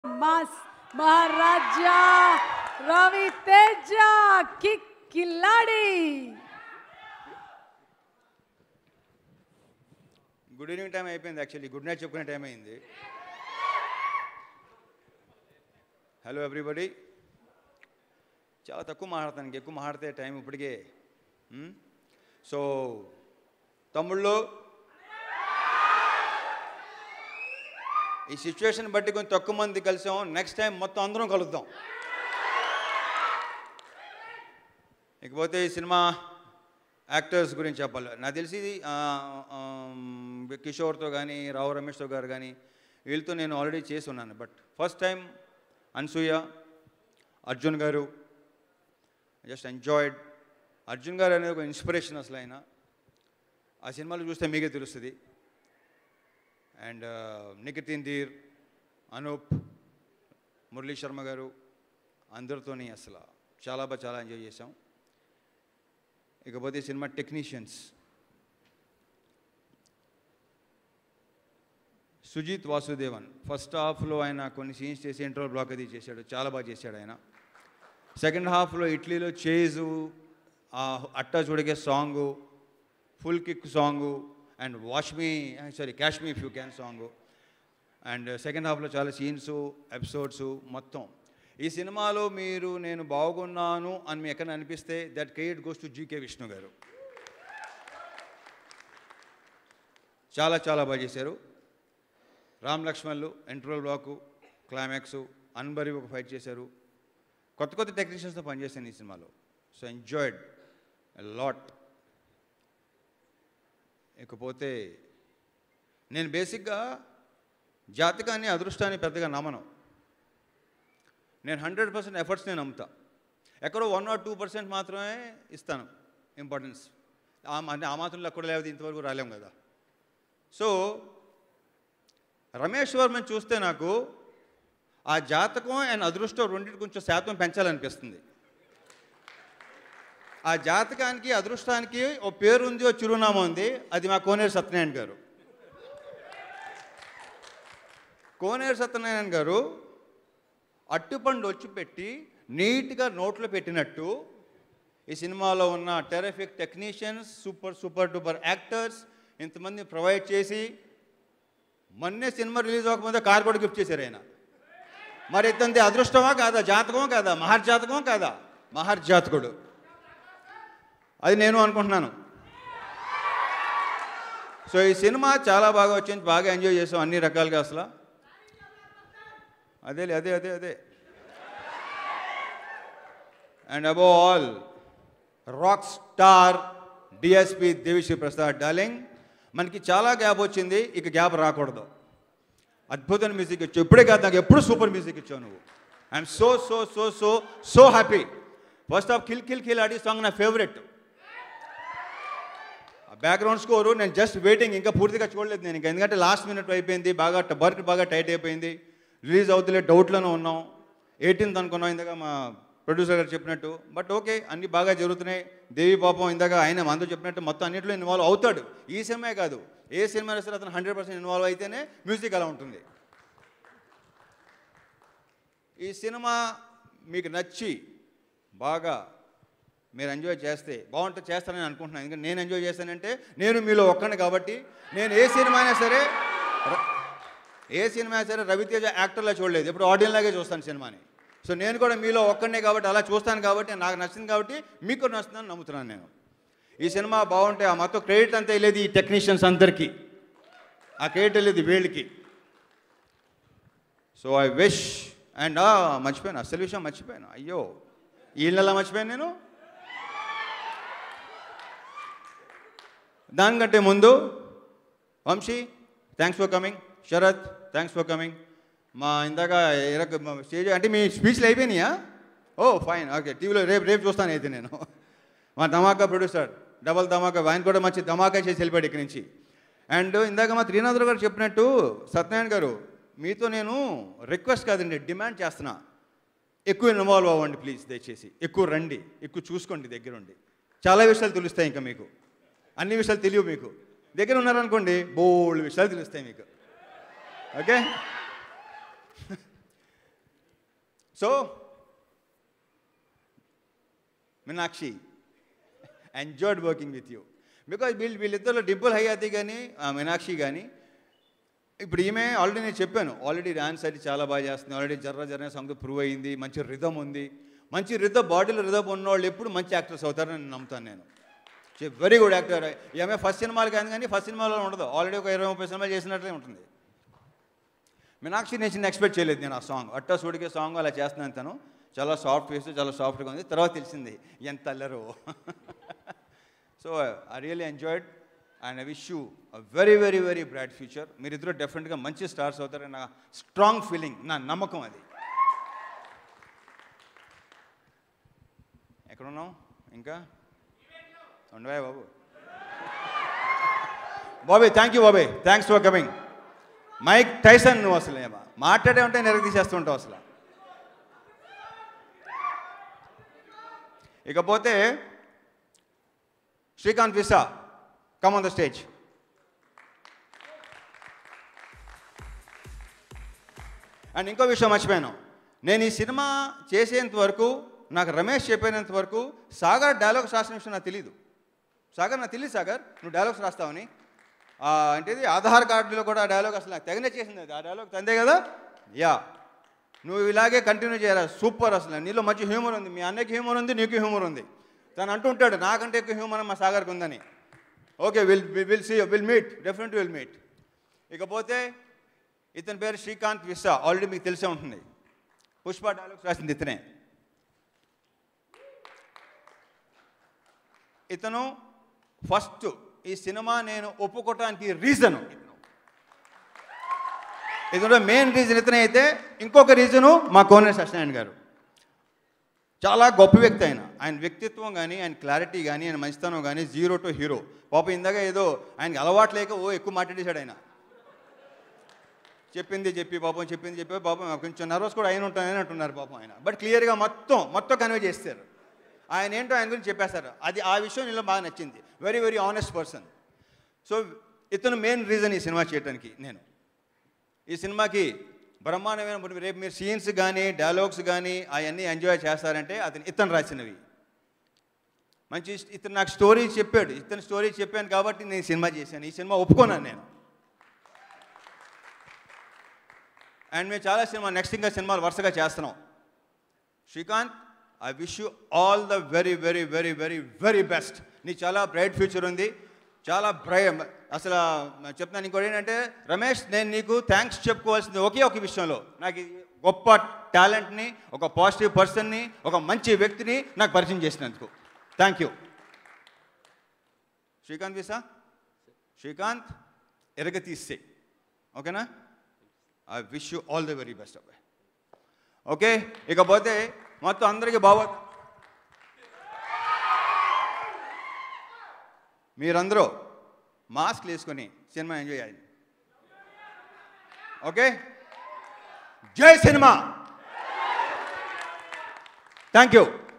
mass Maharaja Ravi Teja kick Khiladi good evening time అయిపోయింది actually good night చెప్పుకునే time అయింది హలో ఎవ్రీబడి చాలా తక్కువ మాట్లాడతాను ఇంక ఎక్కువ మాట్లాడితే టైం ఇప్పటికే సో తమ్ముళ్ళు ఈ సిచ్యువేషన్ బట్టి కొంచెం తక్కువ మంది కలిసాం నెక్స్ట్ టైం మొత్తం అందరం కలుద్దాం ఇకపోతే ఈ సినిమా యాక్టర్స్ గురించి చెప్పాలి నాకు తెలిసి ఆ, ఆ, కిషోర్తో కానీ రావు రమేష్తో గారు కానీ వీళ్ళతో నేను ఆల్రెడీ చేసి ఉన్నాను but first time Anasuya Arjun garu just enjoyed Arjun గారు అనేది ఒక ఇన్స్పిరేషన్ అసలు ఆయన ఆ సినిమాలు చూస్తే మీకే తెలుస్తుంది అండ్ నిఖితిన్ ధీర్ అనూప్ మురళీ శర్మ గారు అందరితోని అసలు చాలా బాగా చాలా ఎంజాయ్ చేసాం ఇకపోతే సినిమా టెక్నీషియన్స్ సుజీత్ వాసుదేవన్ ఫస్ట్ హాఫ్లో ఆయన కొన్ని సీన్స్ చేసి ఇంట్రో బ్లాక్ అది చేశాడు చాలా బాగా చేశాడు ఆయన సెకండ్ హాఫ్లో ఇడ్లీలో చేజు ఆ అట్టా చూడగే song full kick song and wash me sorry cash me if you can song and second హాఫ్లో చాలా సీన్స్ ఎపిసోడ్స్ మొత్తం ఈ సినిమాలో మీరు నేను బాగున్నాను అని మీ ఎక్కడ అనిపిస్తే that credit goes to GK Vishnu garu చాలా చాలా బాగా చేశారు రామ్ లక్ష్మణ్లు ఎంట్రోల్ బ్లాకు క్లైమాక్స్ అన్బరి ఒక ఫైట్ చేశారు కొత్త కొత్త టెక్నీషియన్స్తో పనిచేశాను ఈ సినిమాలో సో ఎంజాయిడ్ లాట్ ఇకపోతే నేను బేసిక్గా జాతకాన్ని అదృష్టాన్ని పెద్దగా నమ్మను నేను హండ్రెడ్ పర్సెంట్ ఎఫర్ట్స్ నేను నమ్ముతా ఎక్కడో వన్ ఆర్ టూ పర్సెంట్ మాత్రమే ఇస్తాను ఇంపార్టెన్స్ ఆ అంటే ఆ మాత్రంలో ఎక్కడ లేదు ఇంతవరకు రాలేం కదా సో రమేష్ వర్మని చూస్తే నాకు ఆ జాతకం అండ్ అదృష్టం రెండింటి కొంచెం శాతం పెంచాలనిపిస్తుంది ఆ జాతకానికి అదృష్టానికి ఓ పేరు ఉంది ఓ చిరునామా ఉంది అది మా కోనేరు సత్యనారాయణ గారు కోనేరు సత్యనారాయణ గారు అట్టుపండు వచ్చి పెట్టి నీట్గా నోట్లో పెట్టినట్టు ఈ సినిమాలో ఉన్న terrific technicians super super duper actors ఇంతమంది ప్రొవైడ్ చేసి మొన్నే సినిమా రిలీజ్ అవ్వకముందే కార్ కూడా గిఫ్ట్ చేశారు ఆయన మరి ఇతంది అదృష్టమా కాదా జాతకమా కాదా మహర్జాతకమా కాదా మహర్జాతకుడు అది నేను అనుకుంటున్నాను సో ఈ సినిమా చాలా బాగా వచ్చింది బాగా ఎంజాయ్ చేసాం అన్ని రకాలుగా అసలు అదేలే అదే అదే అదే and above all rock star DSP Devi Sri Prasad darling మనకి చాలా గ్యాప్ వచ్చింది ఇక గ్యాప్ రాకూడదు అద్భుతమైన మ్యూజిక్ ఇచ్చావు ఇప్పుడే కాదు నాకు ఎప్పుడు సూపర్ మ్యూజిక్ ఇచ్చావు నువ్వు I'm so so so so so happy first half kill kill kill ఆడి సాంగ్ నా ఫేవరెట్ బ్యాక్గ్రౌండ్ స్కోరు నేను జస్ట్ వెయిటింగ్ ఇంకా పూర్తిగా చూడలేదు నేను ఇంకా ఎందుకంటే లాస్ట్ మినిట్ అయిపోయింది బాగా వర్క్ బాగా టైట్ అయిపోయింది రిలీజ్ అవుతులే డౌట్లోనే ఉన్నాం ఎయిటీన్త్ అనుకున్నాం ఇందాక మా ప్రొడ్యూసర్ గారు చెప్పినట్టు బట్ ఓకే అన్ని బాగా జరుగుతున్నాయి దేవి పాపం ఇందాక ఆయన మందు చెప్పినట్టు మొత్తం అన్నింటిలో ఇన్వాల్వ్ అవుతాడు ఈ సినిమా కాదు ఏ సినిమా సరే అతను హండ్రెడ్ పర్సెంట్ ఇన్వాల్వ్ అయితేనే మ్యూజిక్ అలా ఉంటుంది ఈ సినిమా మీకు నచ్చి బాగా మీరు ఎంజాయ్ చేస్తే బాగుంటుంది చేస్తానని అనుకుంటున్నాను ఎందుకంటే నేను ఎంజాయ్ చేస్తానంటే నేను మీలో ఒక్కడిని కాబట్టి నేను ఏ సినిమా అయినా సరే ర- ఏ సినిమా అయినా సరే రవితేజ యాక్టర్లా చూడలేదు ఇప్పుడు ఆడియన్ లాగే చూస్తాను సినిమాని సో నేను కూడా మీలో ఒక్కడనే కాబట్టి అలా చూస్తాను కాబట్టి నాకు నచ్చింది కాబట్టి మీకు కూడా నచ్చుతుందని నమ్ముతున్నాను నేను ఈ సినిమా బాగుంటే ఆ మొత్తం క్రెడిట్ అంతా వెళ్ళేది ఈ టెక్నీషియన్స్ అందరికీ ఆ క్రెడిట్ వెళ్ళేది వీళ్ళకి సో ఐ విష్ అండ్ మర్చిపోయాను అసలు విషయం మర్చిపోయాను అయ్యో ఈ నెల మర్చిపోయాను నేను దానికంటే ముందు Vamshi thanks for coming Sarath thanks for coming మా ఇందాక ఎరక మా స్టేజ్ అంటే మీ స్పీచ్లు అయిపోయినాయా ఓ ఫైన్ ఓకే టీవీలో రేపు రేపు చూస్తాను అయితే నేను మా ధమాకా ప్రొడ్యూసర్ డబల్ ధమాకా ఆయన కూడా మంచి ధమాకా చేసి వెళ్ళిపోయాడు ఇక్కడి నుంచి అండ్ ఇందాక మా త్రీనాథులు గారు చెప్పినట్టు సత్యనారాయణ గారు మీతో నేను రిక్వెస్ట్ కాదండి డిమాండ్ చేస్తున్నా ఎక్కువ ఇన్వాల్వ్ అవ్వండి ప్లీజ్ దయచేసి ఎక్కువ రండి ఎక్కువ చూసుకోండి దగ్గరుండి చాలా విషయాలు తెలుస్తాయి ఇంకా మీకు అన్ని విషయాలు తెలియవు మీకు దగ్గర ఉన్నారనుకోండి బోల్డ్ విషయాలు తెలుస్తాయి మీకు okay so Meenakshi enjoyed working with you because వీళ్ళు వీళ్ళిద్దరిలో డింపుల్ హయాతి కానీ మీనాక్షి కానీ ఇప్పుడు ఈమె ఆల్రెడీ నేను చెప్పాను ఆల్రెడీ డాన్స్ అది చాలా బాగా చేస్తుంది ఆల్రెడీ జర్ర జర్ర సాంగ్ ప్రూవ్ అయ్యింది మంచి రిధమ్ ఉంది మంచి రిధమ్ బాడీలో రిధమ్ ఉన్న వాళ్ళు ఎప్పుడు మంచి యాక్టర్స్ అవుతారని నేను నమ్ముతాను నేను వెరీ గుడ్ యాక్టర్ ఈమె ఫస్ట్ సినిమాలు కాదు కానీ ఫస్ట్ సినిమాలో ఉండదు ఆల్రెడీ ఒక ఇరవై ముప్పై సినిమాలు చేసినట్లే ఉంటుంది మీనాక్షి నేను చిన్న ఎక్స్పెక్ట్ చేయలేదు నేను ఆ సాంగ్ అట్టా సూడికే సాంగ్ అలా చేస్తున్నాను తను చాలా సాఫ్ట్ ఫేస్ చాలా సాఫ్ట్గా ఉంది తర్వాత తెలిసింది ఎంత అల్లరు so I really enjoyed and I wish you very very very bright future మీరిద్దరూ డెఫినెట్గా మంచి స్టార్స్ అవుతారని నా స్ట్రాంగ్ ఫీలింగ్ నా నమ్మకం అది ఎక్కడున్నాం ఇంకా ఉండవా బాబు Bobby thank you Bobby thanks for coming Mike Tyson నువ్వు అసలు ఏమో మాట్లాడే ఉంటే నెరగ తీసేస్తుంటావు అసలు ఇకపోతే Srikanth Visa come on the stage and ఇంకో విషయం మర్చిపోయాను నేను ఈ సినిమా చేసేంత వరకు నాకు రమేష్ చెప్పేంత వరకు సాగర్ డైలాగ్స్ రాసిన విషయం నాకు తెలియదు సాగర్ నాకు తెలియదు సాగర్ నువ్వు డైలాగ్స్ రాస్తావని ఆ, అంటే ఆధార్ కార్డులో కూడా ఆ డైలాగ్ అసలు నాకు తెగనే చేసింది అది ఆ డైలాగ్ తందే కదా యా నువ్వు ఇలాగే కంటిన్యూ చేయాలి సూపర్ అసలు నీలో మంచి హ్యూమర్ ఉంది మీ అన్నకి హ్యూమర్ ఉంది నీకు హ్యూమర్ ఉంది తను అంటుంటాడు నాకంటే ఎక్కువ హ్యూమర్ మా సాగర్కి ఉందని okay will will see will meet definite will meet ఇకపోతే ఇతని పేరు శ్రీకాంత్ విస్సా ఆల్రెడీ మీకు తెలిసే ఉంటుంది పుష్ప డైలాగ్స్ రాసింది ఇతనే ఇతను ఫస్ట్ ఈ సినిమా నేను ఒప్పుకోవటానికి రీజన్ ఇతను మెయిన్ రీజన్ ఇతనే అయితే ఇంకొక రీజను మా కోనేరు సత్యనారాయణ గారు చాలా గొప్ప వ్యక్తి ఆయన ఆయన వ్యక్తిత్వం కానీ ఆయన క్లారిటీ కానీ ఆయన మంచితనం కానీ జీరో టు హీరో పాప ఇందాక ఏదో ఆయనకి అలవాటు లేక ఓ ఎక్కువ మాట్లాడేశాడు ఆయన చెప్పింది చెప్పి పాపం చెప్పింది చెప్పి పాపం కొంచెం నర్వస్ కూడా అయిన ఉంటానని అంటున్నారు పాపం ఆయన బట్ క్లియర్గా మొత్తం మొత్తం కన్వే చేస్తారు ఆయన ఏంటో ఆయన గురించి చెప్పేశారు అది ఆ విషయం నీలో బాగా నచ్చింది very very honest person so ఇతను మెయిన్ రీజన్ ఈ సినిమా చేయడానికి నేను ఈ సినిమాకి బ్రహ్మాండమైన ఇప్పుడు రేపు మీరు సీన్స్ కానీ డైలాగ్స్ కానీ అవన్నీ ఎంజాయ్ చేస్తారంటే అతను ఇతను రాసినవి మంచి ఇతను నాకు స్టోరీ చెప్పాడు ఇతను స్టోరీ చెప్పాను కాబట్టి నేను ఈ సినిమా చేశాను ఈ సినిమా ఒప్పుకున్నాను నేను అండ్ మేము చాలా సినిమా నెక్స్ట్ ఇంకా సినిమాలు వరుసగా చేస్తున్నాం Srikanth I wish you all the very very very very very best నీ చాలా బ్రైట్ ఫ్యూచర్ ఉంది చాలా బ్రై అసలు చెప్తున్నాను ఇంకోటి ఏంటంటే రమేష్ నేను నీకు థ్యాంక్స్ చెప్పుకోవాల్సింది ఒకే ఒక విషయంలో నాకు ఈ గొప్ప టాలెంట్ని ఒక పాజిటివ్ పర్సన్ని ఒక మంచి వ్యక్తిని నాకు పరిచయం చేసినందుకు థ్యాంక్ యూ శ్రీకాంత్ విసా శ్రీకాంత్ ఎరగ తీస్తే ఓకేనా I wish you all the very best అబ్బాయి ఓకే ఇకపోతే మొత్తం అందరికీ బాగా మీరందరూ మాస్క్ వేసుకొని సినిమా ఎంజాయ్ చేయాలి ఓకే జై సినిమా థ్యాంక్ యూ